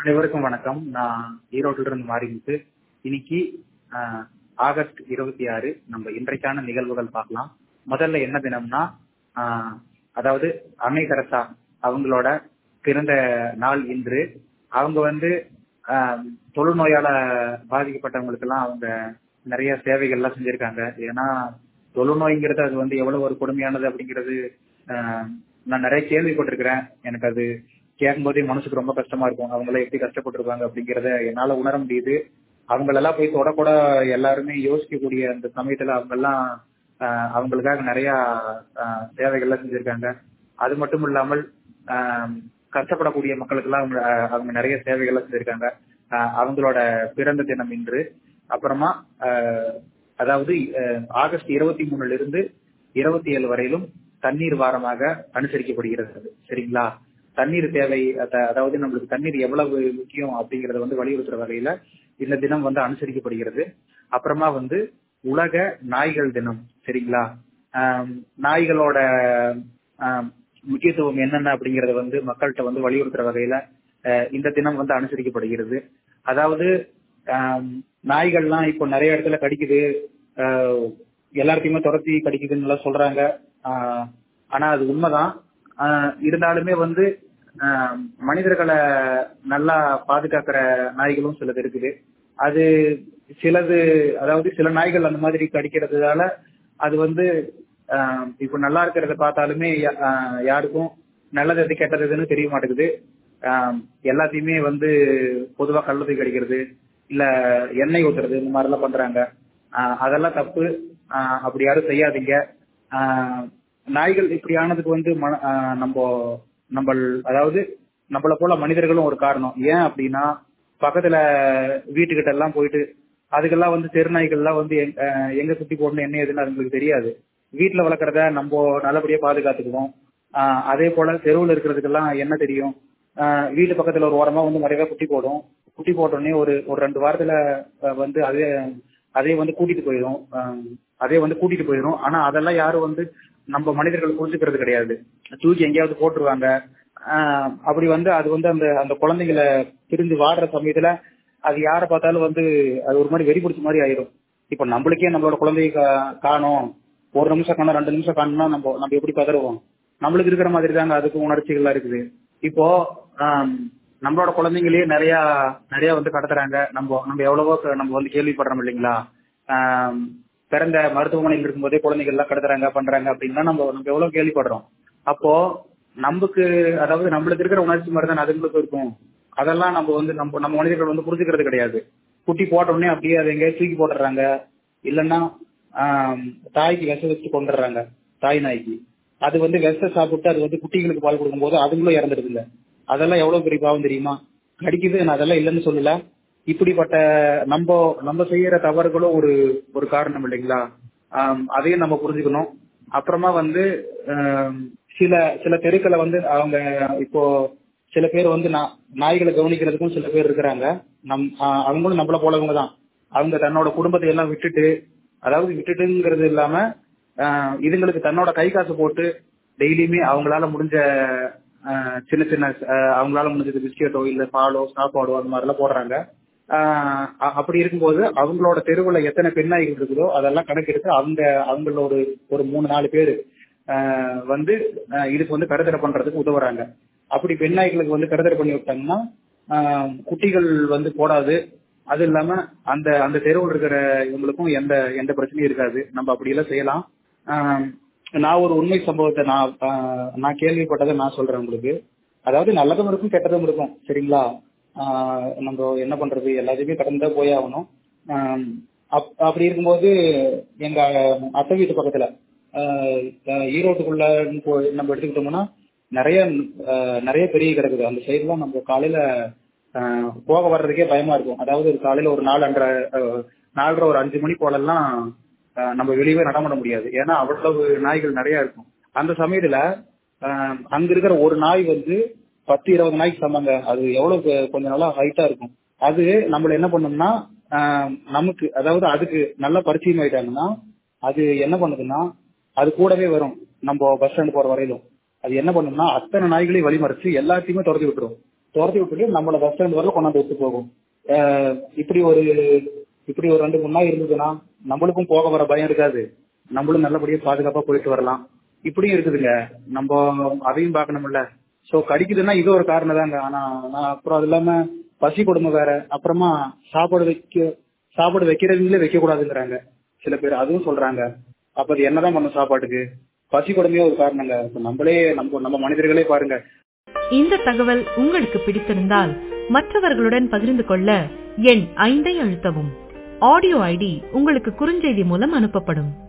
அனைவருக்கும் வணக்கம் நான் ஈரோட்டில இருந்து மாறிமுத்து இன்னைக்கு ஆஹ், ஆகஸ்ட் இருபத்தி ஆறு நம்ம இன்றைக்கான நிகழ்வுகள் பார்க்கலாம் முதல்ல என்ன தினம்னா ஆஹ், அதாவது அன்னை தெரசா அவங்களோட பிறந்த நாள் இன்று அவங்க வந்து ஆஹ், தொழுநோயால பாதிக்கப்பட்டவங்களுக்கு எல்லாம் அவங்க நிறைய சேவைகள்லாம் செஞ்சிருக்காங்க ஏன்னா தொழுநோய்ங்கிறது அது வந்து எவ்வளவு ஒரு கொடுமையானது அப்படிங்கிறது ஆஹ், நான் நிறைய கேள்விப்பட்டிருக்கிறேன் எனக்கு அது கேட்கும்போதே மனசுக்கு ரொம்ப கஷ்டமா இருக்கும் அவங்க எல்லாம் எப்படி கஷ்டப்பட்டிருப்பாங்க அப்படிங்கறத என்னால உணர முடியுது அவங்களெல்லாம் போய் தொடக்கூட எல்லாருமே யோசிக்கக்கூடிய அந்த சமயத்துல அவங்க எல்லாம் ஆஹ், அவங்களுக்காக நிறைய ஆஹ், சேவைகள்லாம் செஞ்சிருக்காங்க அது மட்டும் இல்லாமல் ஆஹ், கஷ்டப்படக்கூடிய மக்களுக்கெல்லாம் அவங்க ஆஹ், அவங்க நிறைய சேவைகள்லாம் செஞ்சிருக்காங்க ஆஹ், அவங்களோட பிறந்த தினம் இன்று அப்புறமா ஆஹ், அதாவது ஆஹ், ஆகஸ்ட் இருபத்தி மூணுல இருந்து இருபத்தி ஏழு வரையிலும் தண்ணீர் வாரமாக அனுசரிக்கப்படுகிறது சரிங்களா தண்ணீர் தேவை அத- அதாவது நம்மளுக்கு தண்ணீர் எவ்வளவு முக்கியம் அப்படிங்கறத வந்து வலியுறுத்துற வகையில இந்த தினம் வந்து அனுசரிக்கப்படுகிறது அப்புறமா வந்து உலக நாய்கள் தினம் சரிங்களா ஆம், நாய்களோட ஆம், முக்கியத்துவம் என்னென்ன அப்படிங்கறத வந்து மக்கள்கிட்ட வந்து வலியுறுத்துற வகையில அஹ், இந்த தினம் வந்து அனுசரிக்கப்படுகிறது அதாவது ஆம், நாய்கள்லாம் இப்போ நிறைய இடத்துல கடிக்குது அஹ், எல்லாத்தையுமே துரத்தி கடிக்குதுன்னு எல்லாம் சொல்றாங்க ஆஹ், ஆனா அது உண்மைதான் ஆஹ், இருந்தாலுமே வந்து ஆஹ், மனிதர்களை நல்லா பாதுகாக்கிற நாய்களும் சிலது இருக்குது அது சிலது அதாவது சில நாய்கள் அந்த மாதிரி கடிக்கிறதுனால அது வந்து ஆஹ், இப்போ நல்லா இருக்கிறத பார்த்தாலுமே யா- ஆஹ், யாருக்கும் நல்லது எது கெட்டது எதுன்னு தெரிய மாட்டேங்குது ஆஹ், எல்லாத்தையுமே வந்து பொதுவா கள்ளத்தை கடிக்கிறது இல்ல எண்ணெய் ஊத்துறது இந்த மாதிரி எல்லாம் பண்றாங்க ஆஹ், அதெல்லாம் தப்பு ஆஹ், அப்படி யாரும் செய்யாதீங்க ஆஹ், நாய்கள் இப்படி ஆனதுக்கு வந்து மன ஆஹ், நம்ம நம்ம அதாவது நம்மள போல மனிதர்களும் ஒரு காரணம் ஏன் அப்படின்னா பக்கத்துல வீட்டுக்கிட்ட எல்லாம் போயிட்டு அதுக்கெல்லாம் வந்து தெருநாய்கள்லாம் வந்து எங்க- ஆஹ், எங்க சுத்தி போடணும் என்ன ஏதுன்னு அதுங்களுக்கு தெரியாது வீட்டுல வளர்க்கறத நம்ம நல்லபடியா பாதுகாத்துக்குவோம் ஆஹ், அதே போல தெருவுல இருக்கிறதுக்கெல்லாம் என்ன தெரியும் ஆஹ், வீட்டு பக்கத்துல ஒரு ஓரமா வந்து நிறைய குட்டி போடும் குட்டி போட்ட உடனே ஒரு ஒரு ரெண்டு வாரத்துல ஆஹ், வந்து அதே அதே வந்து கூட்டிட்டு போயிடும் ஆஹ், அதே வந்து கூட்டிட்டு போயிடும் ஆனா அதெல்லாம் யாரும் வந்து நம்ம மனிதர்கள் புரிஞ்சுக்கிறது கிடையாது தூக்கி எங்கேயாவது போட்டுருவாங்க ஆஹ், அப்படி வந்து அது வந்து அந்த அந்த குழந்தைங்களை பிரிஞ்சு வாடுற சமயத்துல அது யாரை பார்த்தாலும் வந்து அது ஒரு மாதிரி வெறி பிடிச்ச மாதிரி ஆயிரும் இப்ப நம்மளுக்கே நம்மளோட குழந்தைய கா- காணோம் ஒரு நிமிஷம் காணும் ரெண்டு நிமிஷம் காணும்னா நம்ம நம்ம எப்படி பதறுவோம் நம்மளுக்கு இருக்கிற மாதிரி தாங்க அதுக்கு உணர்ச்சிகள்லாம் இருக்குது இப்போ ஆம், நம்மளோட குழந்தைங்களே நிறைய நிறைய வந்து கடத்துறாங்க நம்ம நம்ம எவ்வளவோ க- நம்ம வந்து கேள்விப்படுறோம் இல்லைங்களா ஆம், பிறந்த மருத்துவமனையில் இருக்கும்போதே குழந்தைகள் எல்லாம் கடத்துறாங்க பண்றாங்க அப்படின்னா நம்ம நம்ம எவ்வளவு கேள்விப்படுறோம் அப்போ நமக்கு அதாவது நம்மளுக்கு இருக்கிற உணர்ச்சி மாதிரி தான் அதுங்களுக்கு இருக்கும் அதெல்லாம் நம்ம வந்து நம்ம நம்ம மனிதர்கள் வந்து புரிஞ்சுக்கிறது கிடையாது குட்டி போட்ட உடனே அப்படியே அதை எங்கேயாவது தூக்கி போட்டுறாங்க இல்லைன்னா ஆம், தாய்க்கு விஷம் வச்சு கொண்டுடுறாங்க தாய் நாய்க்கு அது வந்து விஷம் சாப்பிட்டு அது வந்து குட்டிகளுக்கு பால் கொடுக்கும்போது அதுங்களும் இறந்துடுது இல்ல அதெல்லாம் எவ்வளவு பெரிய பாவம் தெரியுமா கடிக்குது நான் அதெல்லாம் இல்லைன்னு சொல்லல இப்படிப்பட்ட நம்ம நம்ம செய்யற தவறுகளும் ஒரு ஒரு காரணம் இல்லைங்களா ஆம், அதையும் நம்ம புரிஞ்சுக்கணும் அப்புறமா வந்து ஆம், சில சில தெருக்களை வந்து அவங்க இப்போ சில பேர் வந்து நா- நாய்களை கவனிக்கிறதுக்கும் சில பேர் இருக்கிறாங்க நம் ஆஹ் அவங்களும் நம்மள போலவங்க தான் அவங்க தன்னோட குடும்பத்தை எல்லாம் விட்டுட்டு அதாவது விட்டுட்டுங்கிறது இல்லாம ஆஹ் இதுங்களுக்கு தன்னோட கை காசு போட்டு டெய்லியுமே அவங்களால முடிஞ்ச ஆஹ் சின்ன சின்ன ஆஹ் அவங்களால முடிஞ்சது பிஸ்கெட்டோ இல்ல பாலோ சாப்பாடோ அந்த மாதிரி எல்லாம் போடுறாங்க ஆஹ் அ- அப்படி இருக்கும்போது அவங்களோட தெருவுல எத்தனை பெண் நாய்கள் இருக்குதோ அதெல்லாம் கணக்கெடுத்து அவங்க அவங்கள ஒரு ஒரு மூணு நாலு பேர் வந்து ஆஹ் இதுக்கு வந்து கருத்தடை பண்றதுக்கு உதவுறாங்க அப்படி பெண் நாய்களுக்கு வந்து கருத்தடை பண்ணி விட்டாங்கன்னா ஆஹ் குட்டிகள் வந்து போடாது அது இல்லாம அந்த அந்த தெருவில் இருக்கிற இவங்களுக்கும் எந்த எந்த பிரச்சனையும் இருக்காது நம்ம அப்படி எல்லாம் செய்யலாம் ஆஹ் நான் ஒரு உண்மை சம்பவத்தை நான் ஆஹ் நான் கேள்விப்பட்டதை நான் சொல்றேன் உங்களுக்கு அதாவது நல்லதும் இருக்கும் கெட்டதும் இருக்கும் சரிங்களா ஆஹ் நம்ம என்ன பண்றது எல்லாத்தையுமே கடந்து தான் போய் ஆகணும் ஆஹ் அப்- அப்படி இருக்கும்போது எங்க அத்தை வீட்டு பக்கத்துல ஆஹ் ஆஹ் ஈரோட்டுக்குள்ள போ- நம்ம எடுத்துக்கிட்டோம்னா நிறைய ஆஹ் நிறைய பெரிய கிடக்குது அந்த சைடுலாம் நம்ம காலையில ஆஹ் போக வர்றதுக்கே பயமா இருக்கும் அதாவது ஒரு காலையில ஒரு நாலு அன்றரை ஆஹ் நாலரை ஒரு அஞ்சு மணி போலெல்லாம் ஆஹ் நம்ம வெளியவே நடமாட முடியாது ஏன்னா அவ்வளவு நாய்கள் நிறைய இருக்கும் அந்த சமயத்துல ஆஹ் அங்க இருக்கிற ஒரு நாய் வந்து பத்து இருபது நாய்க்கு சமங்க அது எவ்வளவு கொ- கொஞ்சம் நல்லா ஹைட்டா இருக்கும் அது நம்மள என்ன பண்ணும்னா ஆஹ் நமக்கு அதாவது அதுக்கு நல்ல பரிச்சயம் ஆயிட்டாங்கன்னா அது என்ன பண்ணுதுன்னா அது கூடவே வரும் நம்ம பஸ் ஸ்டாண்ட் போற வரையிலும் அது என்ன பண்ணும்னா அத்தனை நாய்களையும் வழிமறைச்சு எல்லாத்தையுமே துரத்தி விட்டுரும் துரத்தி விட்டுட்டு நம்மள பஸ் ஸ்டாண்ட் வரல கொண்டாந்து விட்டு போகும் அஹ் இப்படி ஒரு இப்படி ஒரு ரெண்டு மூணு நாள் இருந்ததுன்னா நம்மளுக்கும் போக வர பயம் இருக்காது நம்மளும் நல்லபடியா பாதுகாப்பா போயிட்டு வரலாம் இப்படியும் இருக்குதுங்க நம்ம அதையும் பார்க்கணும்ல சோ கடிக்குதுன்னா இது ஒரு காரணம் தாங்க ஆனா நான் அப்புறம் அது இல்லாம பசி கொடுமை வேற அப்புறமா சாப்பாடு வைக்க சாப்பாடு வைக்கிறவங்களே வைக்க கூடாதுங்கிறாங்க சில பேர் அதுவும் சொல்றாங்க அப்ப அது என்னதான் பண்ணும் சாப்பாட்டுக்கு பசி கொடுமையே ஒரு காரணங்க இப்ப நம்மளே நம்ம நம்ம மனிதர்களே பாருங்க இந்த தகவல் உங்களுக்கு பிடித்திருந்தால் மற்றவர்களுடன் பகிர்ந்து கொள்ள எண் ஐந்தை அழுத்தவும் ஆடியோ ஐடி உங்களுக்கு குறுஞ்செய்தி மூலம் அனுப்பப்படும்